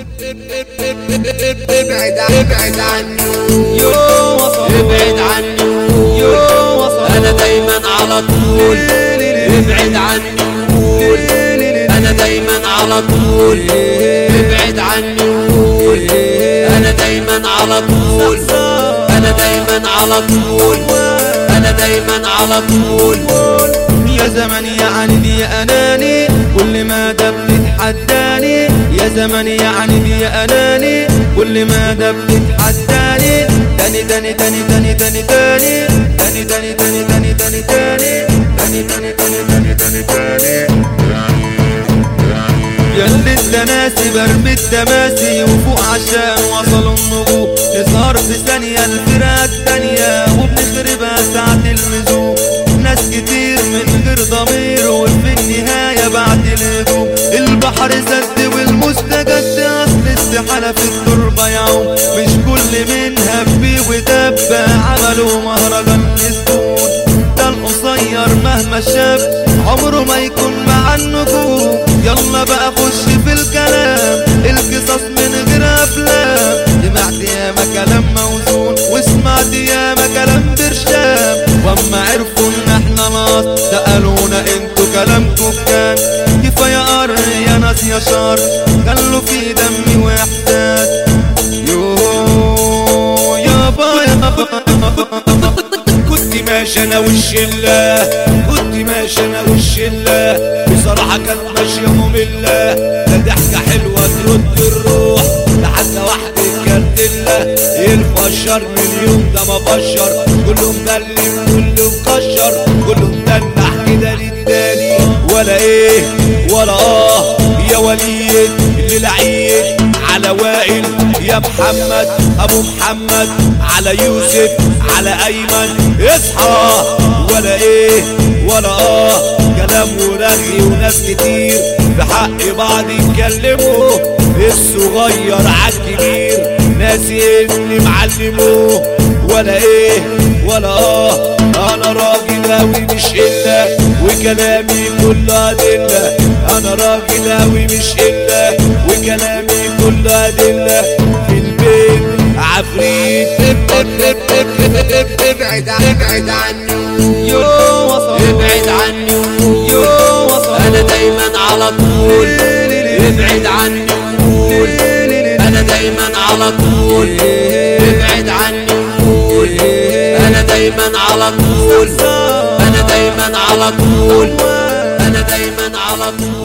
ابعد ابعد عني يو وصل ابعد عني يو وصل انا دايما على طول ابعد عني وقول انا دايما على طول ابعد عني وقول انا دايما على طول انا دايما على طول انا دايما على طول يا زمن يعني دي اناني كل ما ده بتتحداني يا زمن يعني دي اناني كل ما ده بتتحداني تاني تاني تاني تاني تاني تاني تاني تاني تاني تاني تاني تاني تاني تاني تاني تاني تاني تاني ياللي التناسي برمي التماسي وفوق عشان وصلوا النجوم نسهر في ثانية الفراق تانية وبنخربها ساعة اللزوم ناس كتير من غير ضمير وفي النهاية بعد الهجوم البحر سد والمستجد أصل استحالة في التربة يعوم مش كل من هبي ودب عملوا مهرجان للسود ده القصير مهما شاف عمره ما يكون مع النجوم يلا بقى خش في الكلام القصص من غير افلام سمعت ياما كلام موزون وسمعت ياما كلام برشام واما عرفوا ان احنا ناس سألونا انتوا كلامكم كان كفاية قر يا ناس يا شر خلوا في دمي واحساس يو يابا يابا كنت ماشي انا والشله كنت ماشي انا والشله بصراحه كانت ماشيه ممله لا ضحكه حلوه ترد الروح لحد واحده كردله الفشر من اليوم ده ما بشر كله مبلم كله مكشر كله مدلع كده للتاني ولا ايه ولا اه يا وليد اللي لعيد على وائل يا محمد ابو محمد على يوسف على ايمن اصحى ولا ايه ولا اه كلام ورغي وناس كتير في حق بعض يتكلموا الصغير عالكبير ناسي اني معلمه ولا ايه ولا اه انا راجل اوي مش الا وكلامي كله ادله انا راجل اوي مش الا وكلامي كله ادله في البيت عفريت ابعد ابعد عني يو وصل ابعد عني يو وقول وصل انا دايما على طول ابعد عني وقول انا دايما على طول ابعد عني وقول انا دايما على طول انا دايما على طول انا دايما على طول